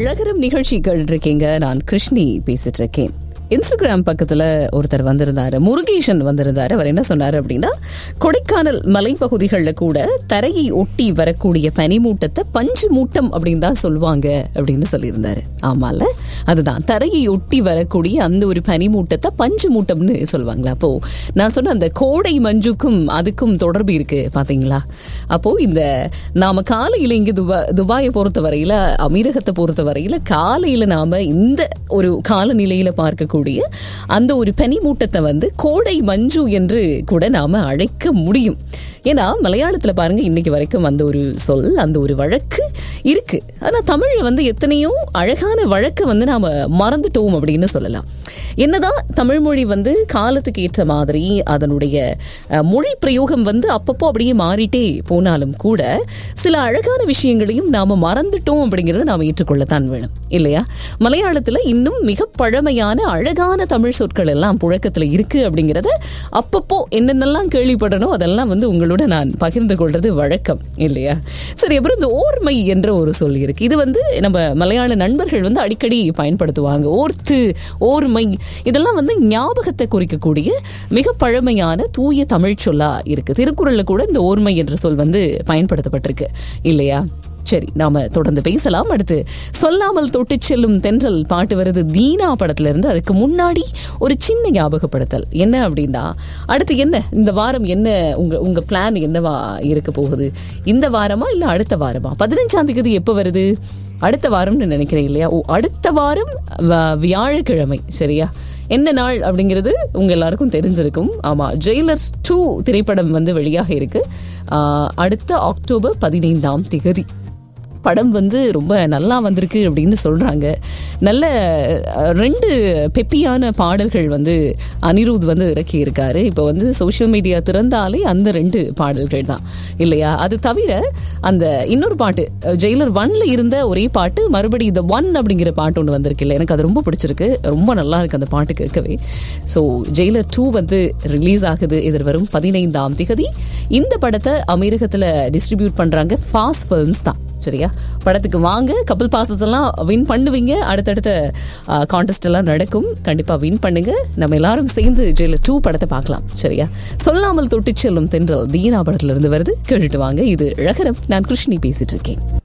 இழகரம் நிகழ்ச்சி கேட்டுருக்கீங்க நான் கிருஷ்ணி பேசிட்டு இருக்கேன் இன்ஸ்டாகிராம் பக்கத்துல ஒருத்தர் வந்திருந்தாரு முருகேஷன் வந்திருந்தாரு அவர் என்ன சொன்னாரு அப்படின்னா கொடைக்கானல் மலைப்பகுதிகளில் கூட தரையை ஒட்டி வரக்கூடிய பனிமூட்டத்தை பஞ்சு மூட்டம் அப்படின்னு தான் சொல்லுவாங்க அப்படின்னு சொல்லியிருந்தாரு ஆமால அதுதான் தரையை ஒட்டி வரக்கூடிய அந்த ஒரு பனிமூட்டத்தை பஞ்சு மூட்டம்னு சொல்லுவாங்களா அப்போ நான் சொன்ன அந்த கோடை மஞ்சுக்கும் அதுக்கும் தொடர்பு இருக்கு பாத்தீங்களா அப்போ இந்த நாம காலையில இங்க துபா துபாயை பொறுத்த வரையில அமீரகத்தை பொறுத்த வரையில காலையில நாம இந்த ஒரு காலநிலையில பார்க்கக்கூடிய அந்த ஒரு பனிமூட்டத்தை வந்து கோடை மஞ்சு என்று கூட நாம அழைக்க முடியும் ஏன்னா மலையாளத்துல பாருங்க இன்னைக்கு வரைக்கும் அந்த ஒரு சொல் அந்த ஒரு வழக்கு இருக்கு ஆனா தமிழ்ல வந்து எத்தனையோ அழகான வழக்கை வந்து நாம மறந்துட்டோம் அப்படின்னு சொல்லலாம் என்னதான் தமிழ் மொழி வந்து காலத்துக்கு ஏற்ற மாதிரி அதனுடைய அஹ், மொழி பிரயோகம் வந்து அப்பப்போ அப்படியே மாறிட்டே போனாலும் கூட சில அழகான விஷயங்களையும் நாம மறந்துட்டோம் அப்படிங்கறத நாம ஏற்றுக்கொள்ளத்தான் வேணும் இல்லையா மலையாளத்துல இன்னும் மிக பழமையான அழகான தமிழ் சொற்கள் எல்லாம் புழக்கத்துல இருக்கு அப்படிங்கறத அப்பப்போ என்னென்னலாம் கேள்விப்படணும் அதெல்லாம் வந்து உங்களோட நான் பகிர்ந்து கொள்றது வழக்கம் இல்லையா சரி அப்புறம் இந்த ஓர்மை என்ற ஒரு சொல் இருக்கு இது வந்து நம்ம மலையாள நண்பர்கள் வந்து அடிக்கடி பயன்படுத்துவாங்க ஓர்த்து ஓர்மை இதெல்லாம் வந்து ஞாபகத்தை குறிக்கக்கூடிய மிக பழமையான தூய தமிழ் சொல்லா இருக்கு திருக்குறள்ல கூட இந்த ஓர்மை என்ற சொல் வந்து பயன்படுத்தப்பட்டிருக்கு இல்லையா சரி நாம தொடர்ந்து பேசலாம் அடுத்து சொல்லாமல் தொட்டுச் செல்லும் தென்றல் பாட்டு வருது தீனா படத்துல இருந்து அதுக்கு முன்னாடி ஒரு சின்ன ஞாபகப்படுத்தல் என்ன அப்படின்னா அடுத்து என்ன இந்த வாரம் என்ன உங்க உங்க பிளான் என்னவா இருக்க போகுது இந்த வாரமா இல்ல அடுத்த வாரமா பதினஞ்சாம் தேதி எப்ப வருது அடுத்த வாரம்னு நினைக்கிறேன் இல்லையா ஓ அடுத்த வாரம் வ- வியாழக்கிழமை சரியா என்ன நாள் அப்படிங்கிறது உங்க எல்லாருக்கும் தெரிஞ்சிருக்கும் ஆமா ஜெயிலர் டூ திரைப்படம் வந்து வெளியாக இருக்கு ஆஹ், அடுத்த அக்டோபர் பதினைந்தாம் திகதி படம் வந்து ரொம்ப நல்லா வந்திருக்கு அப்படின்னு சொல்றாங்க நல்ல அஹ், ரெண்டு பெப்பியான பாடல்கள் வந்து அனிருத் வந்து இறக்கி இருக்காரு இப்போ வந்து சோஷியல் மீடியா திறந்தாலே அந்த ரெண்டு பாடல்கள் தான் இல்லையா அது தவிர அந்த இன்னொரு பாட்டு அஹ், ஜெயிலர் ஒன்ல இருந்த ஒரே பாட்டு மறுபடி இந்த ஒன் அப்படிங்கிற பாட்டு ஒன்று வந்திருக்கு இல்லை எனக்கு அது ரொம்ப பிடிச்சிருக்கு ரொம்ப நல்லா இருக்கு அந்த பாட்டு கேட்கவே ஸோ ஜெயிலர் டூ வந்து ரிலீஸ் ஆகுது எதிர்வரும் பதினைந்தாம் திகதி இந்த படத்தை அமீரகத்தில் டிஸ்ட்ரிபியூட் பண்றாங்க ஃபாஸ்ட் ஃபிலிம்ஸ் தான் சரியா படத்துக்கு வாங்க கப்பல் பாசஸ் எல்லாம் வின் பண்ணுவீங்க அடுத்தடுத்த கான்டெஸ்ட் எல்லாம் நடக்கும் கண்டிப்பா வின் பண்ணுங்க நம்ம எல்லாரும் சேர்ந்து ஜெயிலர் டூ படத்தை பார்க்கலாம் சரியா சொல்லாமல் தொட்டுச் செல்லும் தென்றல் தீனா படத்துல இருந்து வருது கேட்டுட்டு வாங்க இது அழகரம் நான் கிருஷ்ணி பேசிட்டு இருக்கேன்